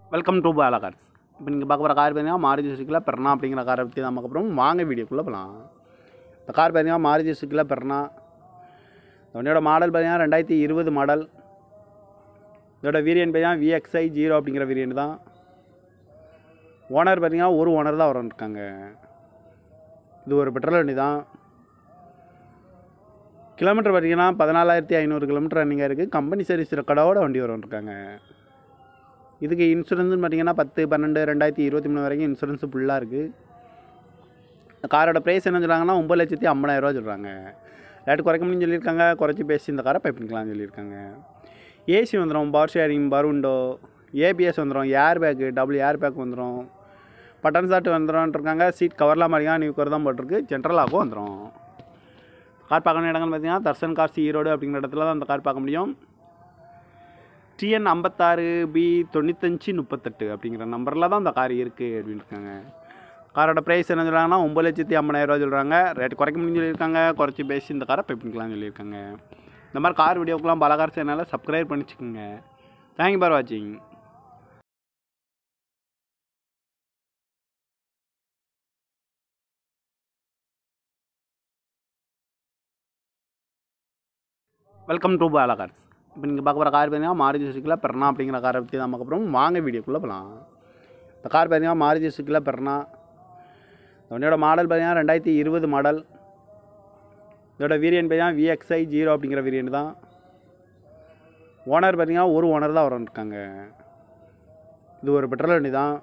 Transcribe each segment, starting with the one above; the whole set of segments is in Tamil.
வெல்கம் டு பாலா கார்ஸ் இப்போ நீங்கள் பார்க்க போகிற கார் பார்த்தீங்கன்னா மாருதி சுசுக்கியில் பெர்னா அப்படிங்கிற காரை பற்றி தான் பார்க்க போகிறோம் வாங்க வீடியோக்குள்ளே போகலாம் இந்த கார் பார்த்தீங்கன்னா மாருதி சுசுக்கியில் பெர்னா இந்த வண்டியோட மாடல் பார்த்தீங்கன்னா ரெண்டாயிரத்தி இருபது மாடல் இதோட வேரியன்ட் பார்த்தீங்கன்னா விஎக்ஸ்ஐ ஜீரோ அப்படிங்கிற வேரியன்ட் தான் ஓனர் பார்த்தீங்கன்னா ஒரு ஓனர் தான் வரன்ருக்காங்க இது ஒரு பெட்ரோல் வண்டி தான் கிலோமீட்டர் பார்த்தீங்கன்னா பதினாலாயிரத்தி ஐநூறு கிலோமீட்டர் ரன்னிங்காக இருக்குது கம்பெனி சர்வீஸ் ரெக்கார்டோட வண்டி வரன்ருக்காங்க இதுக்கு இன்சூரன்ஸ்னு பார்த்தீங்கன்னா பத்து பன்னெண்டு ரெண்டாயிரத்தி இருபத்தி மூணு வரைக்கும் இன்சூரன்ஸ் ஃபுல்லாக இருக்குது இந்த காரோட ப்ரைஸ் என்ன சொல்கிறாங்கன்னா ஒம்பது லட்சத்தி ஐம்பதாயிரரூவா சொல்கிறாங்க ரேட்டு குறைக்க முடியும்னு சொல்லியிருக்காங்க குறைச்சி பேசி இந்த காரை பை பண்ணிக்கலாம்னு சொல்லியிருக்காங்க ஏசி வந்துடும் power sharing power window ABS வந்துடும் air bag double air bag வந்துடும் பட்டன் சாட்டு வந்துடும் இருக்காங்க சீட் கவர்லாம் மாதிரியா நியூ கவர் தான் போட்டிருக்கு ஜென்ரலாகவும் வந்துடும் கார் பார்க்கணும் இடங்கள் பார்த்தீங்கன்னா தர்சன் கார்ஸ் ஈரோடு அப்படிங்கிற இடத்துல தான் அந்த கார் பார்க்க முடியும் டிஎன் ஐம்பத்தாறு பி தொண்ணூத்தஞ்சு முப்பத்தெட்டு அப்படிங்கிற நம்பரில் தான் அந்த கார் இருக்குது அப்படின்னு இருக்காங்க காரோட ப்ரைஸ் என்ன சொல்கிறாங்கன்னா ஒம்பது லட்சத்தி ஐம்பதாயிரரூவா சொல்கிறாங்க ரேட் குறைக்க முடியும்னு சொல்லியிருக்காங்க குறைச்சி பேசி இந்த காரை பை பண்ணிக்கலாம்னு சொல்லியிருக்காங்க இந்த மாதிரி கார் வீடியோக்கெலாம் பல கார் சேனலில் சப்ஸ்கிரைப் பண்ணிச்சுக்கோங்க தேங்க்யூ ஃபார் வாட்சிங் வெல்கம் டு பாலா கார்ஸ் இப்போ நீங்கள் பார்க்க போகிற கார் பார்த்தீங்கன்னா மாருதி சுசுக்கியில் பெர்னா அப்படிங்கிற காரை பற்றி தான் பார்க்க போகிறோம் வாங்க வீடியோக்குள்ளே போகலாம் இந்த கார் பார்த்தீங்கன்னா மாருதி சுசுக்கியில் பெர்னா இந்த வண்டியோட மாடல் பார்த்தீங்கன்னா ரெண்டாயிரத்தி இருபது மாடல் இதோட வேரியன்ட் பார்த்தீங்கன்னா விஎக்ஸ்ஐ ஜீரோ அப்படிங்கிற வேரியன்ட் தான் ஓனர் பார்த்தீங்கன்னா ஒரு ஓனர் தான் வரன்ருக்காங்க இது ஒரு பெட்ரோல் வண்டி தான்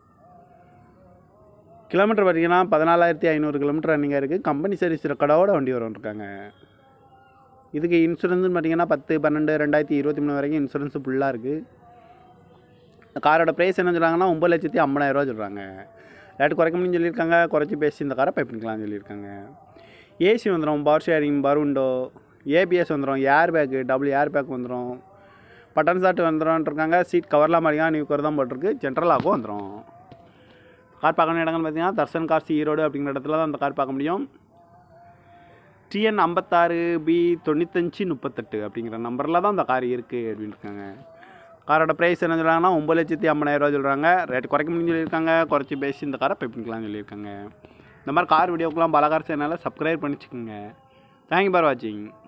கிலோமீட்டர் பார்த்தீங்கன்னா பதினாலாயிரத்தி ஐநூறு கிலோமீட்டர் ரன்னிங்காக இருக்குது கம்பெனி சர்வீஸ் ரெக்கார்டோட வண்டி வரன்ருக்காங்க இதுக்கு இன்சூரன்ஸ்னு பார்த்தீங்கன்னா பத்து பன்னெண்டு ரெண்டாயிரத்தி இருபத்தி மூணு வரைக்கும் இன்சூரன்ஸ் ஃபுல்லாக இருக்குது இந்த காரோட ப்ரைஸ் என்ன சொல்கிறாங்கன்னா ஒம்பது லட்சத்தி ஐம்பதாயிரரூவா சொல்கிறாங்க ரேட்டு குறைக்க முடியும்னு சொல்லியிருக்காங்க குறைச்சி பேசி இந்த காரை பை பண்ணிக்கலாம்னு சொல்லியிருக்காங்க ஏசி வந்துடும் power sharing power window ABS வந்துடும் air bag double air bag வந்துடும் பட்டன் சாட்டு வந்துடும் இருக்காங்க சீட் கவர்லாம் மாதிரியா நியூ கவர் தான் போட்டிருக்கு ஜென்ரலாகவும் வந்துடும் கார் பார்க்கணும் இடங்கள் பார்த்தீங்கன்னா தர்சன் கார்ஸ் ஈரோடு அப்படிங்கிற இடத்துல தான் அந்த கார் பார்க்க முடியும் டிஎன் ஐம்பத்தாறு பி தொண்ணூத்தஞ்சு முப்பத்தெட்டு அப்படிங்கிற நம்பரில் தான் அந்த கார் இருக்குது அப்படின்னு இருக்காங்க காரோட ப்ரைஸ் என்ன சொல்கிறாங்கன்னா ஒம்பது லட்சத்தி ஐம்பதாயிரரூவா சொல்கிறாங்க ரேட் குறைக்க முடியும்னு சொல்லியிருக்காங்க குறைச்சி பேசி இந்த காரை பை பண்ணிக்கலாம்னு சொல்லியிருக்காங்க இந்த மாதிரி கார் வீடியோக்கெலாம் பல கார் சேனலில் சப்ஸ்கிரைப் பண்ணிச்சுக்கோங்க தேங்க்யூ ஃபார் வாட்சிங்